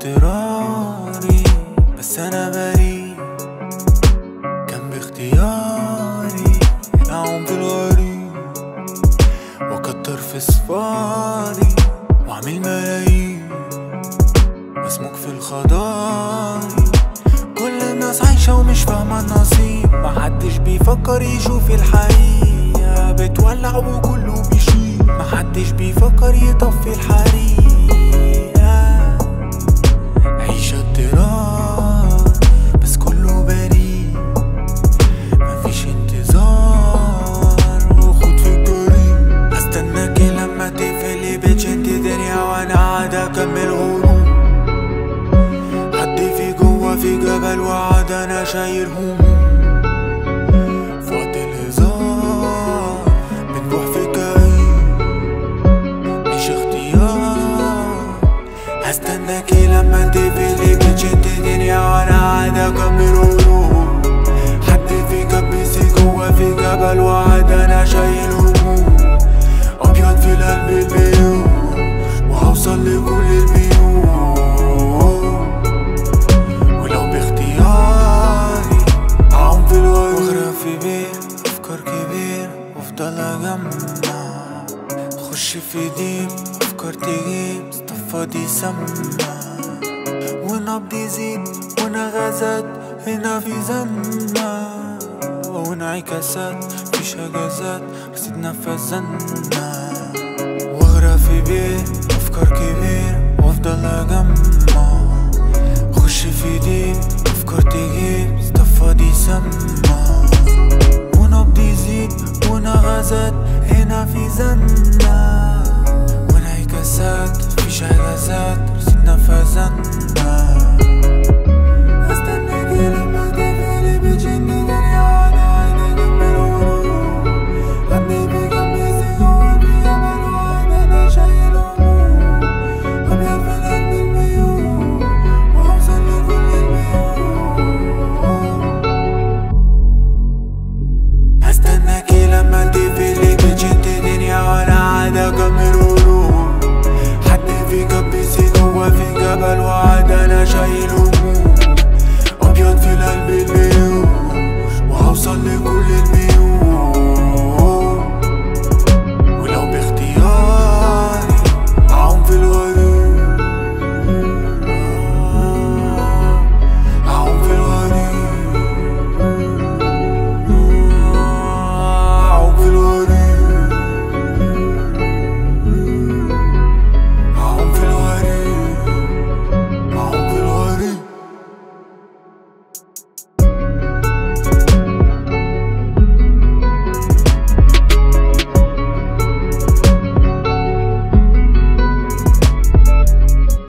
اضطراري بس انا بريء كان باختياري اعوم في الغريب واكتر في صفاري واعمل ملايين واسمك في الخضاري كل الناس عايشة ومش فاهمة النصيب محدش بيفكر يشوف الحقيقة بتولع وكله بيشيل محدش بيفكر يطفي الحريقة عيشة اضطرار بس كله بريء مفيش انتظار وخد في الطريق استناكي لما تقفلي بتشد دنيا وانا قاعد اكمل غروب حد في جوا في جبل وقعد انا شايل هموم في وقت الهزار بنروح في كئيب مش اختيار هستناكي لما تقفلي بتشد الدنيا وانا قاعد اكمل هروب حد في كبسي جوا في جبل وقعد انا شايل هموم ابيض في القلب البيوت وهوصل لكل البيوت ولو باختياري هعوم في الغيب واغرق في بير افكار كبير وافضل اجمع خش في ديب افكار تجيب اصطفى دي سما ونبض يزيد ونغزات هنا في زنة وانعكاسات في اجازات رصيدنا فزنا واغرق في بير افكار كبير وافضل اجمع خش في ديب افكار تجيب اصطفى دي سما ونبض يزيد ونغزات هنا في زنة وانعكاسات في اجازات رصيدنا فزنا